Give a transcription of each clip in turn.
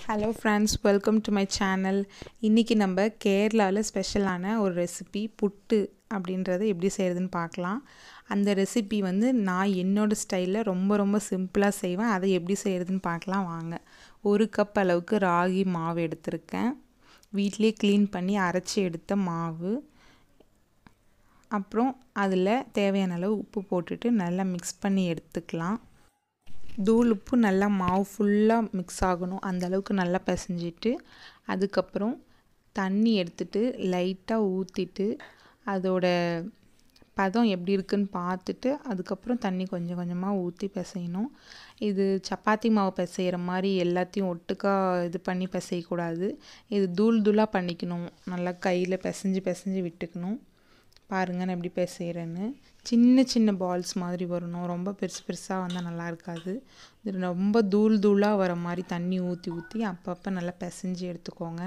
hello friends welcome to my channel இன்றைக்கி நம்ம கேரளாவில் ஸ்பெஷலான ஒரு ரெசிபி புட்டு அப்படின்றத எப்படி செய்கிறதுன்னு பார்க்கலாம் அந்த ரெசிபி வந்து நான் என்னோடய ஸ்டைலில் ரொம்ப ரொம்ப சிம்பிளாக செய்வேன் அதை எப்படி செய்கிறதுன்னு பார்க்கலாம் வாங்க ஒரு கப் அளவுக்கு ராகி மாவு எடுத்திருக்கேன் வீட்டிலே க்ளீன் பண்ணி அரைச்சி எடுத்த மாவு அப்புறம் அதில் தேவையான அளவு உப்பு போட்டுட்டு நல்லா மிக்ஸ் பண்ணி எடுத்துக்கலாம் தூள் உப்பு நல்லா மாவு ஃபுல்லாக மிக்ஸ் ஆகணும் அந்த அளவுக்கு நல்லா பிசைஞ்சிட்டு அதுக்கப்புறம் தண்ணி எடுத்துட்டு லைட்டாக ஊற்றிட்டு அதோட பதம் எப்படி இருக்குன்னு பார்த்துட்டு அதுக்கப்புறம் தண்ணி கொஞ்சம் கொஞ்சமாக ஊற்றி பிசையணும் இது சப்பாத்தி மாவு பிசைகிற மாதிரி எல்லாத்தையும் ஒட்டுக்கா இது பண்ணி பிசையக்கூடாது இது தூள் தூளாக பண்ணிக்கணும் நல்லா கையில் பிசைஞ்சு பிசைஞ்சு விட்டுக்கணும் பாருங்கள் நான் எப்படி பிசைகிறேன்னு சின்ன சின்ன பால்ஸ் மாதிரி வரணும் ரொம்ப பெருசு பெருசாக வந்தால் நல்லா இருக்காது இது ரொம்ப தூள் தூளாக வர மாதிரி தண்ணி ஊற்றி ஊற்றி அப்பப்போ நல்லா பிசைஞ்சு எடுத்துக்கோங்க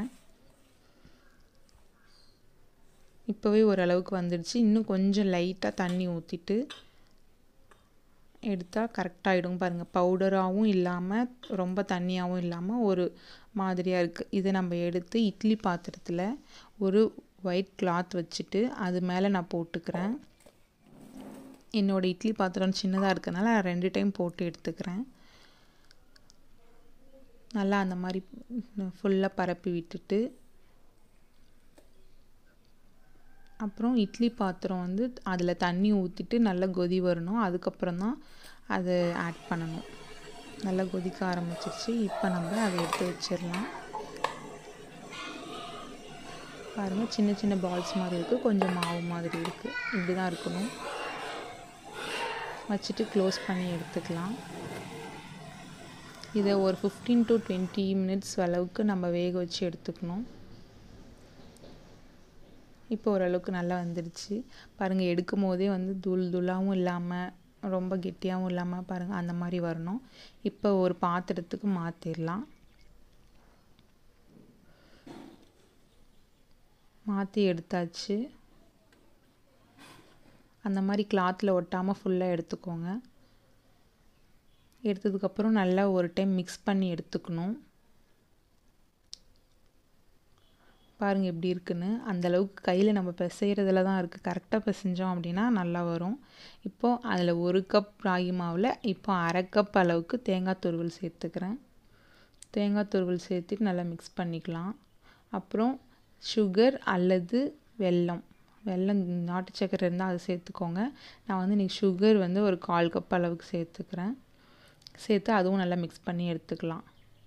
இப்போவே ஓரளவுக்கு வந்துடுச்சு இன்னும் கொஞ்சம் லைட்டாக தண்ணி ஊற்றிட்டு எடுத்தால் கரெக்டாகிடும் பாருங்கள் பவுடராகவும் இல்லாமல் ரொம்ப தண்ணியாகவும் இல்லாமல் ஒரு மாதிரியாக இருக்குது இதை நம்ம எடுத்து இட்லி பாத்திரத்தில் ஒரு ஒயிட் கிளாத் வச்சுட்டு அது மேலே நான் போட்டுக்கிறேன் என்னோடய இட்லி பாத்திரம் சின்னதாக இருக்கிறதுனால நான் ரெண்டு டைம் போட்டு எடுத்துக்கிறேன் நல்லா அந்த மாதிரி ஃபுல்லாக பரப்பி விட்டுட்டு அப்புறம் இட்லி பாத்திரம் வந்து அதில் தண்ணி ஊற்றிட்டு நல்லா கொதி வரணும் அதுக்கப்புறம் தான் அதை ஆட் பண்ணணும் நல்லா கொதிக்க ஆரம்பிச்சிருச்சு இப்போ நம்ம அதை எடுத்து வச்சிடலாம் பாருங்கள் சின்ன சின்ன பால்ஸ் மாதிரி இருக்குது கொஞ்சம் மாவு மாதிரி இருக்குது இப்படி தான் இருக்கணும் வச்சுட்டு க்ளோஸ் பண்ணி எடுத்துக்கலாம் இதை ஒரு ஃபிஃப்டீன் டு டுவெண்ட்டி மினிட்ஸ் அளவுக்கு நம்ம வேக வச்சு எடுத்துக்கணும் இப்போ ஓரளவுக்கு நல்லா வந்துடுச்சு பாருங்கள் எடுக்கும் போதே வந்து தூள் தூளாகவும் இல்லாமல் ரொம்ப கெட்டியாகவும் இல்லாமல் பாருங்கள் அந்த மாதிரி வரணும் இப்போ ஒரு பாத்திரத்துக்கு மாற்றிடலாம் மாற்றி எடுத்தாச்சு அந்த மாதிரி கிளாத்தில் ஒட்டாமல் ஃபுல்லாக எடுத்துக்கோங்க எடுத்ததுக்கப்புறம் நல்லா ஒரு டைம் மிக்ஸ் பண்ணி எடுத்துக்கணும் பாருங்கள் எப்படி இருக்குன்னு அந்தளவுக்கு கையில் நம்ம பிசைகிறதுல தான் இருக்குது கரெக்டாக பிசைஞ்சோம் அப்படின்னா நல்லா வரும் இப்போது அதில் ஒரு கப் ராகி மாவில் இப்போ அரை கப் அளவுக்கு தேங்காய் துருவல் சேர்த்துக்கிறேன் தேங்காய் துருவல் சேர்த்துட்டு நல்லா மிக்ஸ் பண்ணிக்கலாம் அப்புறம் சுகர் அல்லது வெல்லம் வெல்லம் நாட்டு சக்கரை இருந்தால் அதை சேர்த்துக்கோங்க நான் வந்து இன்றைக்கி சுகர் வந்து ஒரு கால் கப் அளவுக்கு சேர்த்துக்கிறேன் சேர்த்து அதுவும் நல்லா மிக்ஸ் பண்ணி எடுத்துக்கலாம்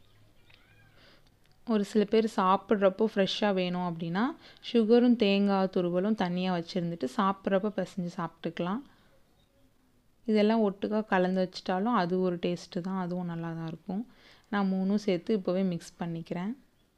ஒரு சில பேர் சாப்பிட்றப்போ ஃப்ரெஷ்ஷாக வேணும் அப்படின்னா சுகரும் தேங்காய் துருவலும் தனியாக வச்சுருந்துட்டு சாப்பிட்றப்போ பிசைஞ்சு சாப்பிட்டுக்கலாம் இதெல்லாம் ஒட்டுக்காக கலந்து வச்சிட்டாலும் அது ஒரு டேஸ்ட்டு தான் அதுவும் நல்லா தான் இருக்கும் நான் மூணும் சேர்த்து இப்போவே மிக்ஸ் பண்ணிக்கிறேன்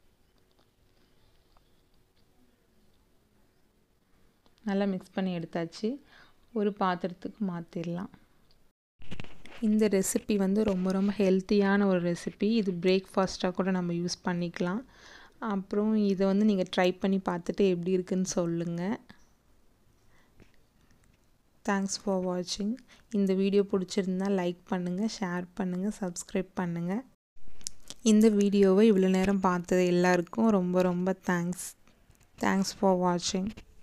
நல்லா மிக்ஸ் பண்ணி எடுத்தாச்சு ஒரு பாத்திரத்துக்கு மாற்றிடலாம் இந்த ரெசிபி வந்து ரொம்ப ரொம்ப ஹெல்த்தியான ஒரு ரெசிபி இது பிரேக்ஃபாஸ்ட்டாக கூட நம்ம யூஸ் பண்ணிக்கலாம் அப்புறம் இதை வந்து நீங்கள் ட்ரை பண்ணி பார்த்துட்டு எப்படி இருக்குன்னு சொல்லுங்கள் தேங்க்ஸ் ஃபார் வாட்சிங் இந்த வீடியோ பிடிச்சிருந்தா லைக் பண்ணுங்கள் ஷேர் பண்ணுங்கள் சப்ஸ்கிரைப் பண்ணுங்கள் இந்த வீடியோவை இவ்வளோ நேரம் பார்த்தது எல்லாருக்கும் ரொம்ப ரொம்ப தேங்க்ஸ் தேங்க்ஸ் ஃபார் வாட்சிங்